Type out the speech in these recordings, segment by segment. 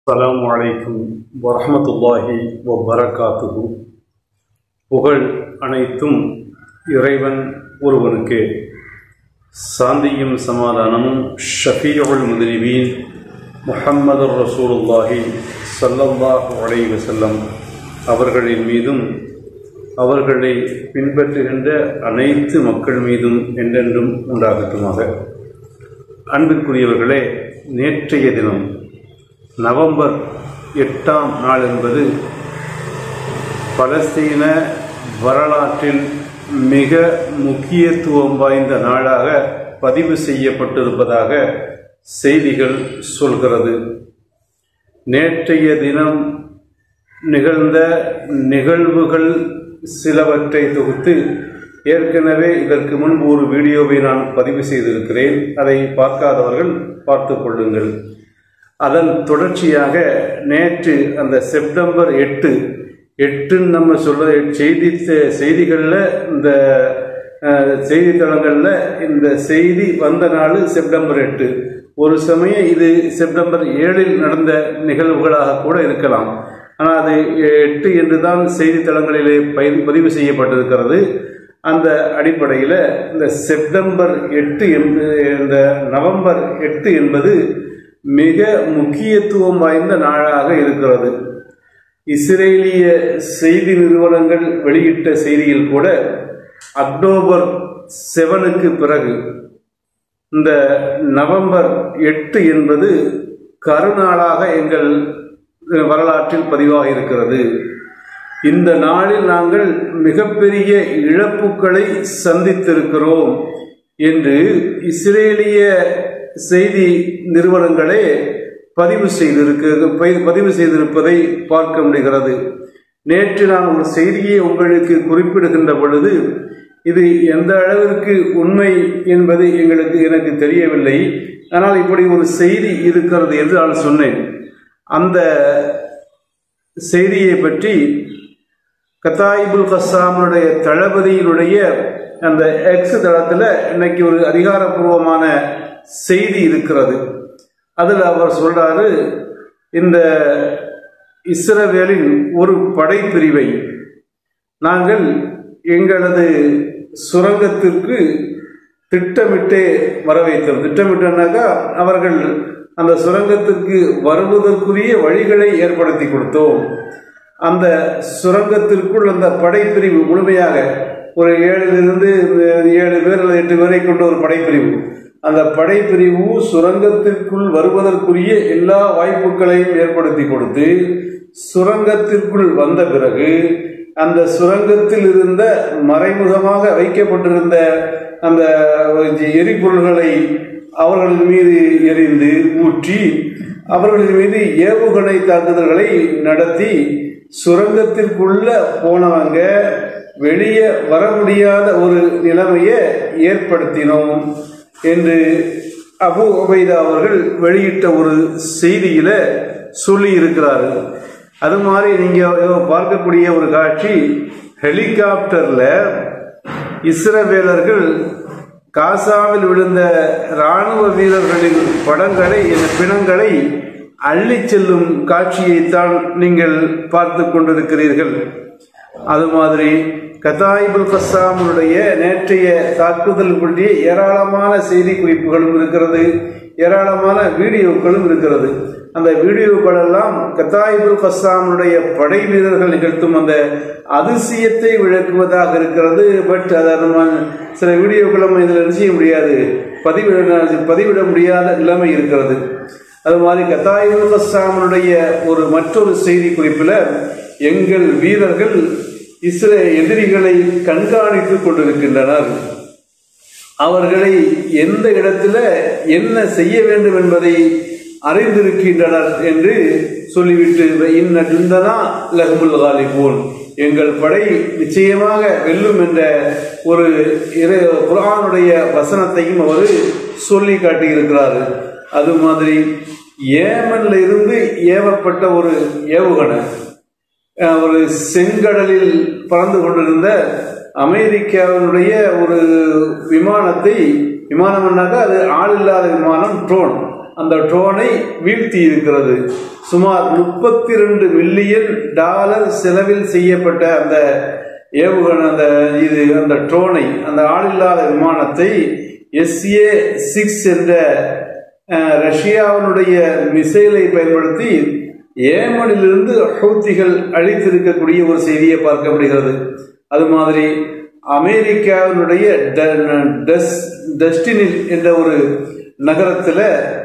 அஸ்ஸலாமு அலைக்கும் வரஹ்மத்துல்லாஹி வபரகாத்துஹு புகழ் அனைத்தும் இறைவன் ஒருவனுக்கே சாந்தியும் சமாதானமும் ஷஃபீஉல் முதிரிபீன் முஹம்மது ரசூலுல்லாஹி ஸல்லல்லாஹு அலைஹி வஸல்லம் அவர்களின் மீதும் அவர்களை பின்பற்றுகின்ற அனைத்து மக்கள் மீதும் என்றென்றும் உண்டாகட்டுமாக அன்பிற்குரியவர்களே நேற்றைய தினம் நவம்பர் எட்டாம் நாள் என்பது பலஸ்தீன வரலாற்றில் மிக முக்கியத்துவம் வாய்ந்த நாளாக பதிவு செய்யப்பட்டிருப்பதாக செய்திகள் சொல்கிறது நேற்றைய தினம் நிகழ்ந்த நிகழ்வுகள் சிலவற்றை தொகுத்து ஏற்கனவே இதற்கு முன்பு ஒரு வீடியோவை நான் பதிவு செய்திருக்கிறேன் அதை பார்க்காதவர்கள் பார்த்து கொள்ளுங்கள் அதன் தொடர்ச்சியாக நேற்று அந்த செப்டம்பர் எட்டு எட்டுன்னு நம்ம சொல்ல செய்தி செய்திகளில் இந்த அஹ், செய்தித்தளங்களில் இந்த செய்தி வந்த நாள் செப்டம்பர் எட்டு ஒரு சமயம் இது செப்டம்பர் ஏழில் நடந்த நிகழ்வுகளாக கூட இருக்கலாம் ஆனால் அது எட்டு என்று தான் செய்தித்தளங்களிலே பதி- பதிவு செய்யப்பட்டிருக்கிறது அந்த அடிப்படையில் இந்த செப்டம்பர் எட்டு என்பது இந்த நவம்பர் எட்டு என்பது மிக முக்கியத்துவம் வாய்ந்த நாளாக இருக்கிறது இஸ்ரேலிய செய்தி நிறுவனங்கள் வெளியிட்ட செய்தியில் கூட அக்டோபர் செவனுக்கு பிறகு இந்த நவம்பர் எட்டு என்பது கருநாளாக எங்கள் வரலாற்றில் பதிவாக இருக்கிறது இந்த நாளில் நாங்கள் மிகப்பெரிய இழப்புகளை சந்தித்திருக்கிறோம் என்று இஸ்ரேலிய செய்தி நிறுவனங்களே பதிவு செய்திருக்க பதி- பதிவு செய்திருப்பதை பார்க்க முடிகிறது நேற்று நான் ஒரு செய்தியை உங்களுக்கு குறிப்பிடுகின்ற பொழுது இது எந்த அளவிற்கு உண்மை என்பது எங்களுக்கு எனக்கு தெரியவில்லை ஆனால் இப்படி ஒரு செய்தி இருக்கிறது என்று நான் சொன்னேன் அந்த செய்தியை பற்றி கத்தாயிபுல் கஸ்ஸாமுடைய தளபதியினுடைய அந்த எக்ஸ் தளத்தில் இன்னைக்கு ஒரு அதிகாரப்பூர்வமான செய்தி இருக்கிறது அதில் அவர் சொல்றாரு இந்த இஸ்ரவேலின் ஒரு படைப்பிரிவை நாங்கள் எங்களது சுரங்கத்திற்கு திட்டமிட்டே வர வைத்தோம் திட்டமிட்டனாக்கா அவர்கள் அந்த சுரங்கத்திற்கு வருவதற்குரிய வழிகளை ஏற்படுத்தி கொடுத்தோம் அந்த சுரங்கத்திற்குள் அந்த படைப்பிரிவு முழுமையாக ஒரு ஏழிலிருந்து ஏழு பேர் அல்லது எட்டு பேரை கொண்ட ஒரு படைப்பிரிவு அந்த படைப்பிரிவு சுரங்கத்திற்குள் வருவதற்குரிய எல்லா வாய்ப்புகளையும் ஏற்படுத்தி கொடுத்து சுரங்கத்திற்குள் வந்த பிறகு அந்த சுரங்கத்தில் இருந்த மறைமுகமாக வைக்கப்பட்டிருந்த அந்த எரிபொருள்களை அவர்களின் மீது எரிந்து ஊற்றி அவர்களின் மீது ஏவுகணை தாக்குதல்களை நடத்தி சுரங்கத்திற்குள்ள போனவங்க வெளியே வர முடியாத ஒரு நிலைமையை ஏற்படுத்தினோம் என்று அபு உபைதா அவர்கள் வெளியிட்ட ஒரு செய்தியில சொல்லி இருக்கிறார்கள் அது மாதிரி நீங்க பார்க்கக்கூடிய ஒரு காட்சி ஹெலிகாப்டர்ல இஸ்ரவேலர்கள் காசாவில் விழுந்த ராணுவ வீரர்களின் படங்களை இந்த பிணங்களை அள்ளிச் செல்லும் காட்சியைத்தான் நீங்கள் பார்த்து கொண்டிருக்கிறீர்கள் அது மாதிரி கதாயிபுல் கஸ்ஸாமுடைய நேற்றைய தாக்குதல் பற்றிய ஏராளமான செய்தி குறிப்புகளும் இருக்கிறது ஏராளமான வீடியோக்களும் இருக்கிறது அந்த வீடியோக்கள் எல்லாம் கத்தாயிபுல் கஸ்ஸாமுடைய படை வீரர்கள் நிகழ்த்தும் அந்த அதிசயத்தை விளக்குவதாக இருக்கிறது பட் அதை நம்ம சில வீடியோக்கள் நம்ம இதில் செய்ய முடியாது பதிவிட பதிவிட முடியாத நிலைமை இருக்கிறது அது மாதிரி கத்தாயிபுல் கஸ்ஸாமுடைய ஒரு மற்றொரு செய்தி குறிப்பில் எங்கள் வீரர்கள் இஸ்ரே எதிரிகளை கண்காணித்துக் கொண்டிருக்கின்றனர் அவர்களை எந்த இடத்துல என்ன செய்ய வேண்டும் என்பதை அறிந்திருக்கின்றனர் என்று சொல்லிவிட்டு இன்ன ஜுந்தனா லஹ்முல் காலிபூன் எங்கள் படை நிச்சயமாக வெல்லும் என்ற ஒரு இறை குரானுடைய வசனத்தையும் அவர் சொல்லி காட்டியிருக்கிறார் அது மாதிரி ஏமன்ல இருந்து ஏவப்பட்ட ஒரு ஏவுகணை அஹ், ஒரு செங்கடலில் பறந்து கொண்டிருந்த அமெரிக்காவினுடைய ஒரு விமானத்தை விமானம்னாக்கா அது ஆள் இல்லாத விமானம் ட்ரோன் அந்த ட்ரோனை வீழ்த்தி இருக்கிறது சுமார் முப்பத்தி ரெண்டு மில்லியன் டாலர் செலவில் செய்யப்பட்ட அந்த ஏவுகணை அந்த இது அந்த ட்ரோனை அந்த ஆளில்லாத விமானத்தை எஸ்ஏ சிக்ஸ் என்ற அஹ், ரஷ்யாவினுடைய மிசைலை பயன்படுத்தி ஏமனிலிருந்து ஹவுத்திகள் அழித்திருக்கக்கூடிய ஒரு செய்தியை பார்க்கப்படுகிறது அது மாதிரி அமெரிக்காவினுடைய ட- டஸ்- டெஸ்டினில் என்ற ஒரு நகரத்தில்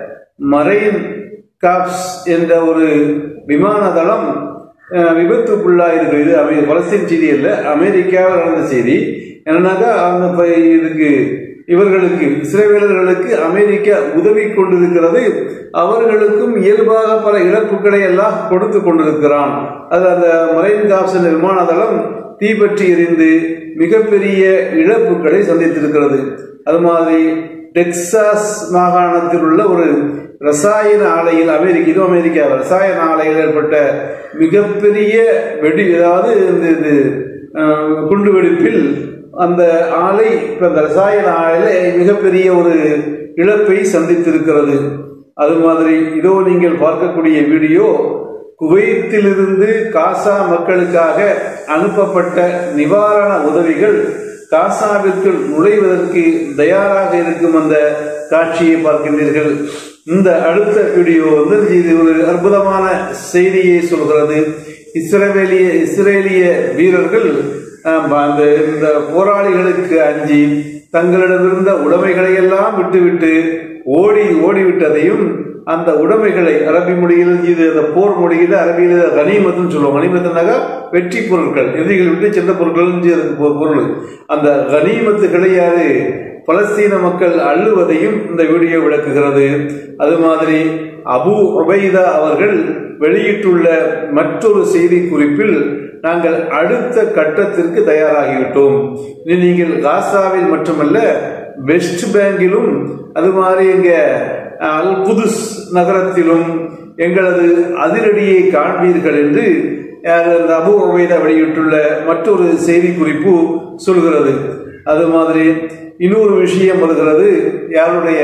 மரைன் காப்ஸ் என்ற ஒரு விமான தளம் அஹ், விபத்துக்குள்ளாயிருக்கு இது அமெ பலஸ்தீன் செய்தி அல்ல அமெரிக்காவில் நடந்த செய்தி என்னன்னாக்கா அந்த ப- இதுக்கு இவர்களுக்கு இஸ்ரேவேலர்களுக்கு அமெரிக்கா உதவி கொண்டிருக்கிறது அவர்களுக்கும் இயல்பாக பல இழப்புகளை எல்லாம் கொடுத்து கொண்டிருக்கிறான் அது அந்த மரைன் காப்ஸ் என்ற விமான தளம் தீப்பற்றி எரிந்து மிகப்பெரிய இழப்புகளை சந்தித்திருக்கிறது அது மாதிரி டெக்சாஸ் மாகாணத்தில் உள்ள ஒரு ரசாயன ஆலையில் அமெரிக்க இது அமெரிக்கா ரசாயன ஆலையில் ஏற்பட்ட மிகப்பெரிய வெடி அதாவது இந்த இது அஹ், குண்டு வெடிப்பில் அந்த ஆலை இப்ப அந்த ரசாயன ஆலையில மிகப்பெரிய ஒரு இழப்பை சந்தித்திருக்கிறது அது மாதிரி இதோ நீங்கள் பார்க்கக்கூடிய வீடியோ குவைத்திலிருந்து காசா மக்களுக்காக அனுப்பப்பட்ட நிவாரண உதவிகள் காசாவிற்குள் நுழைவதற்கு தயாராக இருக்கும் அந்த காட்சியை பார்க்கின்றீர்கள் இந்த அடுத்த வீடியோ வந்து இது ஒரு அற்புதமான செய்தியை சொல்கிறது இஸ்ரேலிய இஸ்ரேலிய வீரர்கள் ஆம், அந்த இந்த போராளிகளுக்கு அஞ்சி தங்களிடமிருந்த உடைமைகளை எல்லாம் விட்டுவிட்டு ஓடி ஓடிவிட்டதையும் அந்த உடைமைகளை அரபி மொழியில் இது அந்த போர் மொழியில் அரபியில் கனிமத்துன்னு சொல்லுவாங்க கனிமத்துனாக்கா வெற்றி பொருட்கள் எதிரிகள் விட்டு சென்ற பொருட்கள் அதுக்கு பொ- பொருள் அந்த கனிமத்துகளை யாரு பலஸ்தீன மக்கள் அள்ளுவதையும் இந்த வீடியோ விளக்குகிறது அது மாதிரி அபு உபைதா அவர்கள் வெளியிட்டுள்ள மற்றொரு செய்தி குறிப்பில் நாங்கள் அடுத்த கட்டத்திற்கு தயாராகிவிட்டோம் இனி நீங்கள் காசாவில் மட்டுமல்ல வெஸ்ட் பேங்கிலும் அது மாதிரி எங்க அல் குதுஸ் நகரத்திலும் எங்களது அதிரடியை காண்பீர்கள் என்று அஹ், அந்த அபு உபைதா வெளியிட்டுள்ள மற்றொரு செய்தி குறிப்பு சொல்கிறது அது மாதிரி இன்னொரு விஷயம் வருகிறது யாருடைய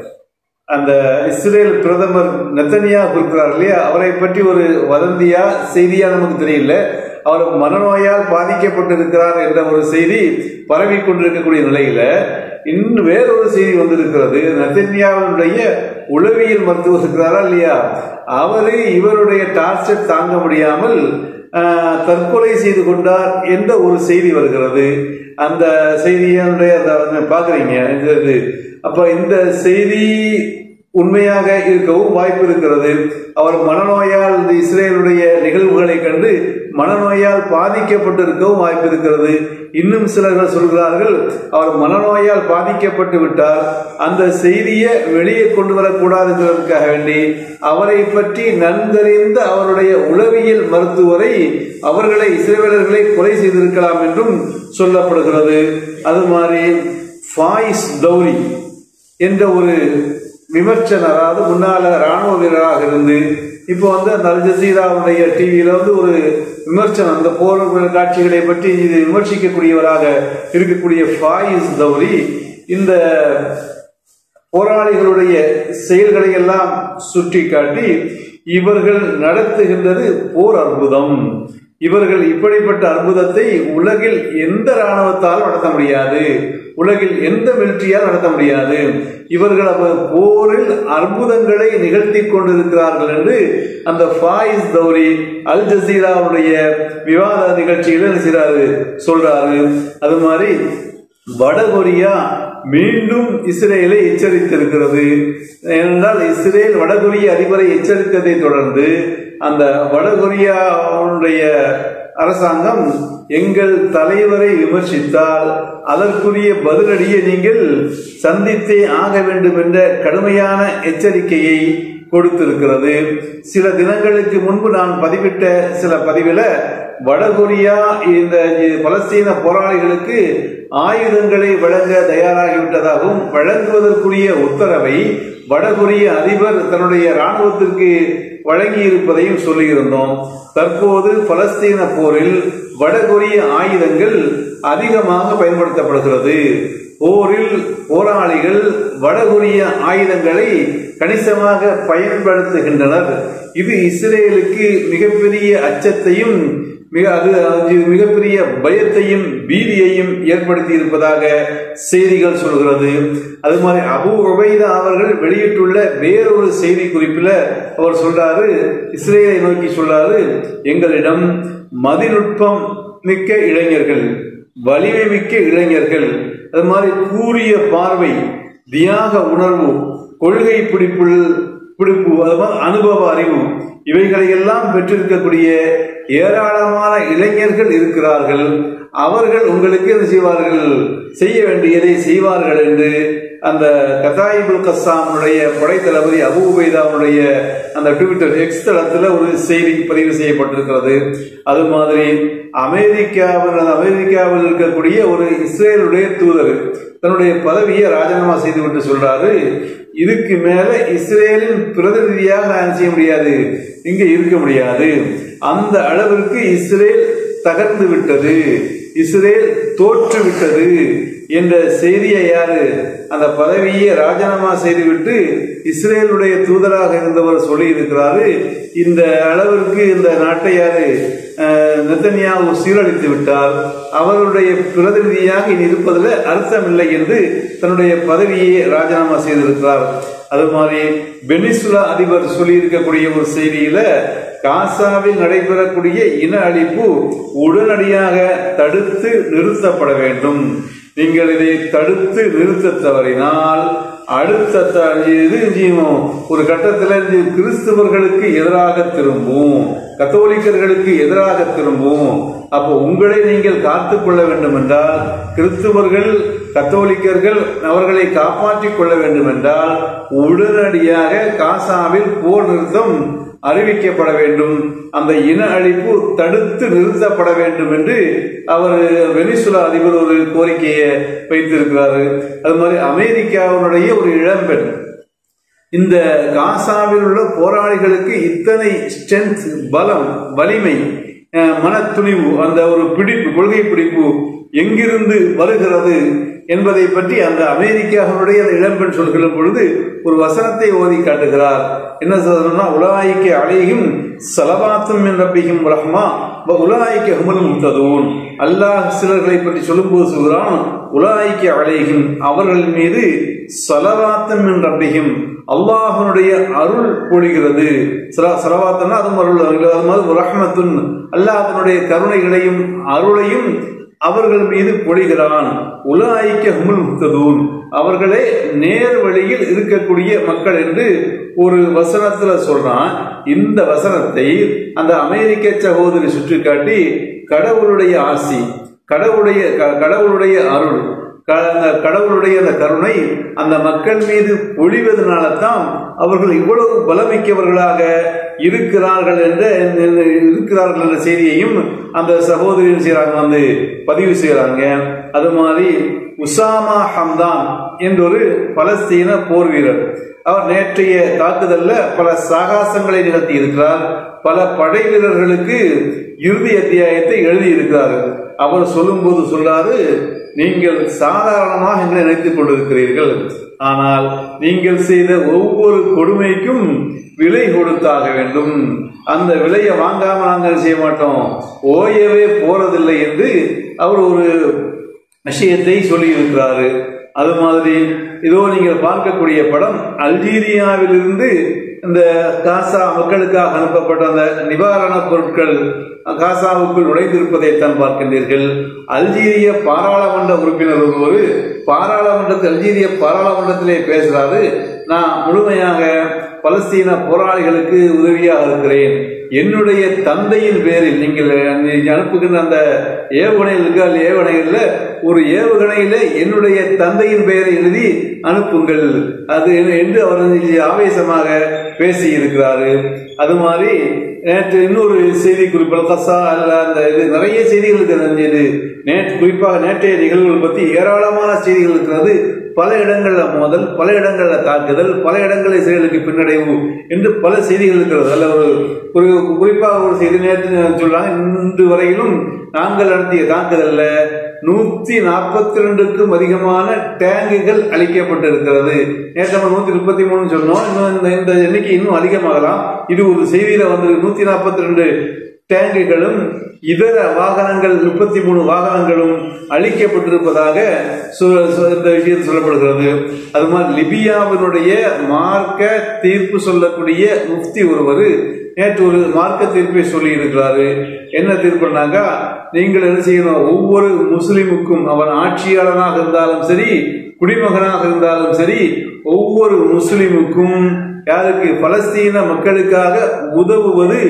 அந்த இஸ்ரேல் பிரதமர் நெத்தனியா இருக்கிறார் இல்லையா அவரை பற்றி ஒரு வதந்தியா செய்தியா நமக்கு தெரியல அவர் மனநோயால் பாதிக்கப்பட்டிருக்கிறார் என்ற ஒரு செய்தி பரவி கொண்டிருக்கக்கூடிய நிலையில இன்னும் வேறொரு செய்தி வந்திருக்கிறது நெத்தன்யாவினுடைய உளவியல் மருத்துவர் இருக்கிறாரா இல்லையா அவரு இவருடைய டார்ச்சர் தாங்க முடியாமல் ஆஹ், தற்கொலை செய்து கொண்டார் என்ற ஒரு செய்தி வருகிறது அந்த செய்தியினுடைய அந்த பாக்குறீங்க இந்த இது அப்ப இந்த செய்தி உண்மையாக இருக்கவும் வாய்ப்பு இருக்கிறது அவர் மனநோயால் இந்த இஸ்ரேலுடைய நிகழ்வுகளை கண்டு மனநோயால் பாதிக்கப்பட்டிருக்கவும் வாய்ப்பு இருக்கிறது இன்னும் சிலர்கள் சொல்கிறார்கள் அவர் மனநோயால் பாதிக்கப்பட்டு விட்டால் அந்த செய்தியை வெளியே கொண்டு வரக்கூடாதுங்கிறதுக்காக வேண்டி அவரை பற்றி நன்கறிந்த அவருடைய உளவியல் மருத்துவரை அவர்களை இஸ்ரேலர்களை கொலை செய்திருக்கலாம் என்றும் சொல்லப்படுகிறது அது மாதிரி ஃபாயிஸ் டௌரி என்ற ஒரு விமர்சனர் அதாவது முன்னால ராணுவ வீரராக இருந்து இப்போ வந்து அந்த அல் ஜசீராவுடைய டிவியில வந்து ஒரு விமர்சனம் அந்த போர் காட்சிகளை பற்றி இது விமர்சிக்கக்கூடியவராக இருக்கக்கூடிய ஃபாயிஸ் தௌரி இந்த போராளிகளுடைய செயல்களை எல்லாம் சுட்டி காட்டி இவர்கள் நடத்துகின்றது போர் அற்புதம் இவர்கள் இப்படிப்பட்ட அற்புதத்தை உலகில் எந்த இராணுவத்தால் நடத்த முடியாது உலகில் எந்த மிலிட்ரியால் நடத்த முடியாது இவர்கள் அப்ப போரில் அற்புதங்களை நிகழ்த்தி கொண்டிருக்கிறார்கள் என்று அந்த ஃபாயிஸ் தௌரி அல் ஜசீராவுடைய விவாத நிகழ்ச்சியில் என்ன செய்றாரு சொல்றாரு அது மாதிரி வடகொரியா மீண்டும் இஸ்ரேலை எச்சரித்திருக்கிறது ஏனென்றால் இஸ்ரேல் வடகொரிய அதிபரை எச்சரித்ததை தொடர்ந்து அந்த வடகொரியாவுடைய அரசாங்கம் எங்கள் தலைவரை விமர்சித்தால் அதற்குரிய பதிலடியை நீங்கள் சந்தித்தே ஆக வேண்டும் என்ற கடுமையான எச்சரிக்கையை கொடுத்திருக்கிறது சில தினங்களுக்கு முன்பு நான் பதிவிட்ட சில பதிவில் வடகொரியா இந்த பலஸ்தீன போராளிகளுக்கு ஆயுதங்களை வழங்க தயாராகிவிட்டதாகவும் வழங்குவதற்குரிய உத்தரவை வடகொரிய அதிபர் தன்னுடைய இராணுவத்திற்கு வழங்கி இருப்பதையும் சொல்லியிருந்தோம் தற்போது பலஸ்தீன போரில் வடகொரிய ஆயுதங்கள் அதிகமாக பயன்படுத்தப்படுகிறது போரில் போராளிகள் வடகொரிய ஆயுதங்களை கணிசமாக பயன்படுத்துகின்றனர் இது இஸ்ரேலுக்கு மிகப்பெரிய அச்சத்தையும் மிக அது அது மிகப்பெரிய பயத்தையும் பீதியையும் ஏற்படுத்தி இருப்பதாக செய்திகள் சொல்கிறது அது மாதிரி அபு உபைதா அவர்கள் வெளியிட்டுள்ள வேறொரு செய்தி குறிப்பில் அவர் சொல்றாரு இஸ்ரேலை நோக்கி சொல்றாரு எங்களிடம் மதிநுட்பம் மிக்க இளைஞர்கள் வலிமை மிக்க இளைஞர்கள் அது மாதிரி கூறிய பார்வை தியாக உணர்வு கொள்கை பிடிப்பு பிடிப்பு அது மாதிரி அனுபவ அறிவு இவைகளை எல்லாம் பெற்றிருக்கக்கூடிய ஏராளமான இளைஞர்கள் இருக்கிறார்கள் அவர்கள் உங்களுக்கு என்ன செய்வார்கள் செய்ய வேண்டியதை செய்வார்கள் என்று அந்த கதாயிபுல் கஸ்ஸாமுடைய படைத்தளபதி அபு உபைதாவுடைய அந்த ட்விட்டர் எக்ஸ் தளத்தில் ஒரு செய்தி பதிவு செய்யப்பட்டிருக்கிறது அது மாதிரி அமெரிக்காவில் அமெரிக்காவில் இருக்கக்கூடிய ஒரு இஸ்ரேலுடைய தூதர் தன்னுடைய பதவியை ராஜினாமா செய்துவிட்டு சொல்றாரு இதுக்கு மேல இஸ்ரேலின் பிரதிநிதியாக நான் செய்ய முடியாது இங்க இருக்க முடியாது அந்த அளவிற்கு இஸ்ரேல் தகர்ந்து விட்டது இஸ்ரேல் தோற்று விட்டது என்ற செய்தியை யாரு அந்த பதவியை ராஜினாமா செய்துவிட்டு இஸ்ரேலுடைய தூதராக இருந்தவர் சொல்லி இருக்கிறாரு இந்த அளவிற்கு இந்த நாட்டை யாரு நெத்தனியாவு சீரழித்து விட்டால் அவருடைய பிரதிநிதியாக இனி இருப்பதில் அர்த்தமில்லை என்று தன்னுடைய பதவியை ராஜினாமா செய்திருக்கிறார் அது மாதிரி வெனிசுலா அதிபர் சொல்லியிருக்கக்கூடிய ஒரு செய்தியில காசாவில் நடைபெறக்கூடிய இன அழிப்பு உடனடியாக தடுத்து நிறுத்தப்பட வேண்டும் நீங்கள் இதை தடுத்து நிறுத்த தவறினால் அடுத்த இது செய்யும் ஒரு கட்டத்தில் கிறிஸ்தவர்களுக்கு எதிராக திரும்பும் கத்தோலிக்கர்களுக்கு எதிராக திரும்பும் அப்போ உங்களை நீங்கள் காத்துக் கொள்ள வேண்டும் என்றால் கிறிஸ்துவர்கள் கத்தோலிக்கர்கள் அவர்களை காப்பாற்றிக் கொள்ள வேண்டும் என்றால் உடனடியாக காசாவில் போர் நிறுத்தம் அறிவிக்கப்பட வேண்டும் அந்த இன அழிப்பு தடுத்து நிறுத்தப்பட வேண்டும் என்று அவர் வெனிசுலா அதிபர் ஒரு கோரிக்கையை வைத்திருக்கிறாரு அது மாதிரி அமெரிக்காவினுடைய ஒரு இளம்பெண் இந்த காசாவில் உள்ள போராளிகளுக்கு இத்தனை ஸ்ட்ரென்த் பலம் வலிமை மன துணிவு அந்த ஒரு பிடிப்பு கொள்கை பிடிப்பு எங்கிருந்து வருகிறது என்பதை பற்றி அந்த அமெரிக்காவினுடைய அந்த இளம்பெண் சொல்கிற பொழுது ஒரு வசனத்தை ஓதி காட்டுகிறார் என்ன சொல்றோம்னா உலாய்க்க அலையும் சலவாத்தும் ரப்பிக்கும் ரஹ்மா உலாய்க்க ஹுமல் முத்ததூன் அல்லாஹ் சிலர்களை பற்றி சொல்லும்போது சொல்கிறான் உலாய்க்க அலைகும் அவர்கள் மீது சலவாத்தம் ரப்பிகும் அல்லாஹனுடைய அருள் பொழிகிறது சலவாத்தம்னா அதுவும் அருள் அது மாதிரி ரஹ்மத்துன் அல்லாஹனுடைய கருணைகளையும் அருளையும் அவர்கள் மீது பொழிகிறான் உலாய்க்க ஹுமுல் முக்ததூன் அவர்களே நேர் வழியில் இருக்கக்கூடிய மக்கள் என்று ஒரு வசனத்துல சொல்றான் இந்த வசனத்தை அந்த அமெரிக்க சகோதரி சுட்டிக்காட்டி கடவுளுடைய ஆசி கடவுளுடைய கடவுளுடைய அருள் கடவுளுடைய அந்த கருணை அந்த மக்கள் மீது பொழிவதனால தான் அவர்கள் இவ்வளவு பலமிக்கவர்களாக இருக்கிறார்கள் என்ற இருக்கிறார்கள் என்ற செய்தியையும் அந்த சகோதரியும் செய்கிறாங்க வந்து பதிவு செய்கிறாங்க அது மாதிரி உசாமா ஹம்தான் என்றொரு பலஸ்தீன போர் வீரர் அவர் நேற்றைய தாக்குதல்ல பல சாகாசங்களை நிகழ்த்தி இருக்கிறார் பல படை வீரர்களுக்கு இறுதி அத்தியாயத்தை எழுதியிருக்கிறார் அவர் சொல்லும்போது சொல்றாரு நீங்கள் சாதாரணமாக எங்களை நினைத்துக் கொண்டிருக்கிறீர்கள் ஆனால் நீங்கள் செய்த ஒவ்வொரு கொடுமைக்கும் விலை கொடுத்தாக வேண்டும் அந்த விலையை வாங்காம நாங்கள் செய்ய மாட்டோம் ஓயவே போறதில்லை என்று அவர் ஒரு விஷயத்தை சொல்லி இருக்கிறாரு அது மாதிரி இதோ நீங்கள் பார்க்கக்கூடிய படம் அல்ஜீரியாவிலிருந்து இந்த காசா மக்களுக்காக அனுப்பப்பட்ட அந்த நிவாரணப் பொருட்கள் காசாவுக்குள் நுழைந்திருப்பதைத்தான் பார்க்கின்றீர்கள் அல்ஜீரிய பாராளுமன்ற உறுப்பினர் ஒருவர் பாராளுமன்றத்தில் அல்ஜீரிய பாராளுமன்றத்திலே பேசுறாரு நான் முழுமையாக பலஸ்தீன போராளிகளுக்கு உதவியாக இருக்கிறேன் என்னுடைய தந்தையின் பேரில் நீங்கள் அனுப்புகின்ற அந்த ஏவுகணைகள் இருக்கு அந்த ஏவுகணைகள்ல ஒரு ஏவுகணையில என்னுடைய தந்தையின் பெயரை எழுதி அனுப்புங்கள் அது என்று அவர் ஆவேசமாக பேசி இருக்கிறாரு அது மாதிரி நேற்று இன்னொரு செய்தி குறிப்பு கசா அல்ல அந்த இது நிறைய செய்திகள் இருக்கிறது இது நேற்று குறிப்பாக நேற்றைய நிகழ்வுகள் பற்றி ஏராளமான செய்திகள் இருக்கிறது பல இடங்கள்ல மோதல் பல இடங்கள்ல தாக்குதல் பல இடங்களில் செயலுக்கு பின்னடைவு என்று பல செய்திகள் இருக்கிறது அல்ல ஒரு ஒரு குறிப்பாக ஒரு செய்தி நேற்று சொல்றாங்க இன்று வரையிலும் நாங்கள் நடத்திய தாக்குதல்ல நூத்தி நாற்பத்தி ரெண்டுக்கும் அதிகமான டேங்குகள் அளிக்கப்பட்டிருக்கிறது நேற்று நம்ம நூத்தி முப்பத்தி மூணு சொன்னோம் இன்னும் இந்த இந்த எண்ணிக்கை இன்னும் அதிகமாகலாம் இது ஒரு செய்தியில வந்து நூத்தி நாற்பத்தி ரெண்டு டேங்குகளும் இதர வாகனங்கள் முப்பத்தி மூணு வாகனங்களும் அளிக்கப்பட்டிருப்பதாக சு- சு- இந்த விஷயம் சொல்லப்படுகிறது அது மாதிரி லிபியாவினுடைய மார்க்க தீர்ப்பு சொல்லக்கூடிய முஃப்தி ஒருவர் நேற்று ஒரு மார்க்க தீர்ப்பை சொல்லி இருக்கிறாரு என்ன தீர்ப்புனாக்கா நீங்கள் என்ன செய்யணும் ஒவ்வொரு முஸ்லிமுக்கும் அவன் ஆட்சியாளனாக இருந்தாலும் சரி குடிமகனாக இருந்தாலும் சரி ஒவ்வொரு முஸ்லிமுக்கும் யாருக்கு பலஸ்தீன மக்களுக்காக உதவுவது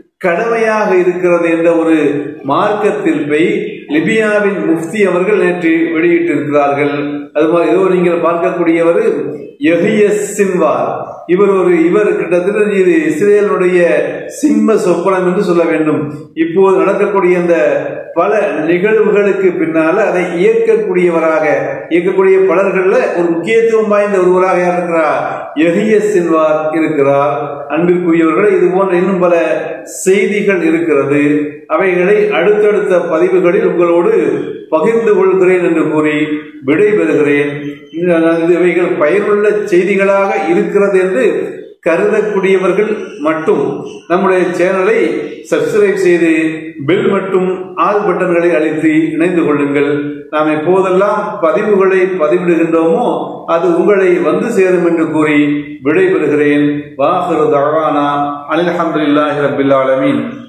கடமையாக இருக்கிறது என்ற ஒரு மார்க்க தீர்ப்பை லிபியாவின் முஃப்தி அவர்கள் நேற்று வெளியிட்டிருக்கிறார்கள் அது மாதிரி ஏதோ நீங்கள் பார்க்கக்கூடியவர் எஹிய சின்வார் இவர் ஒரு இவர் கிட்டத்தட்ட இது இஸ்ரேலுடைய சிம்ம சொப்பனம் என்று சொல்ல வேண்டும் இப்போது நடக்கக்கூடிய இந்த பல நிகழ்வுகளுக்கு பின்னால அதை இயக்கக்கூடியவராக இயக்கக்கூடிய பலர்கள்ல ஒரு முக்கியத்துவம் வாய்ந்த ஒருவராக யார் இருக்கிறார் எஹிய சின்வார் இருக்கிறார் அன்பிற்குரியவர்களே இது போன்ற இன்னும் பல செய்திகள் இருக்கிறது அவைகளை அடுத்தடுத்த பதிவுகளில் உங்களோடு பகிர்ந்து கொள்கிறேன் என்று கூறி விடைபெறுகிறேன் இந்த- இது இவைகள் பயனுள்ள செய்திகளாக இருக்கிறது என்று கருதக்கூடியவர்கள் மட்டும் நம்முடைய சேனலை சப்ஸ்கிரைப் செய்து பெல் மற்றும் ஆல் பட்டன்களை அழுத்தி இணைந்து கொள்ளுங்கள் நாம் எப்போதெல்லாம் பதிவுகளை பதிவிடுகின்றோமோ அது உங்களை வந்து சேரும் என்று கூறி விடைபெறுகிறேன் வாஹரு தவானா அல்ஹம்துலில்லாஹி ரபில் ஆலமீன்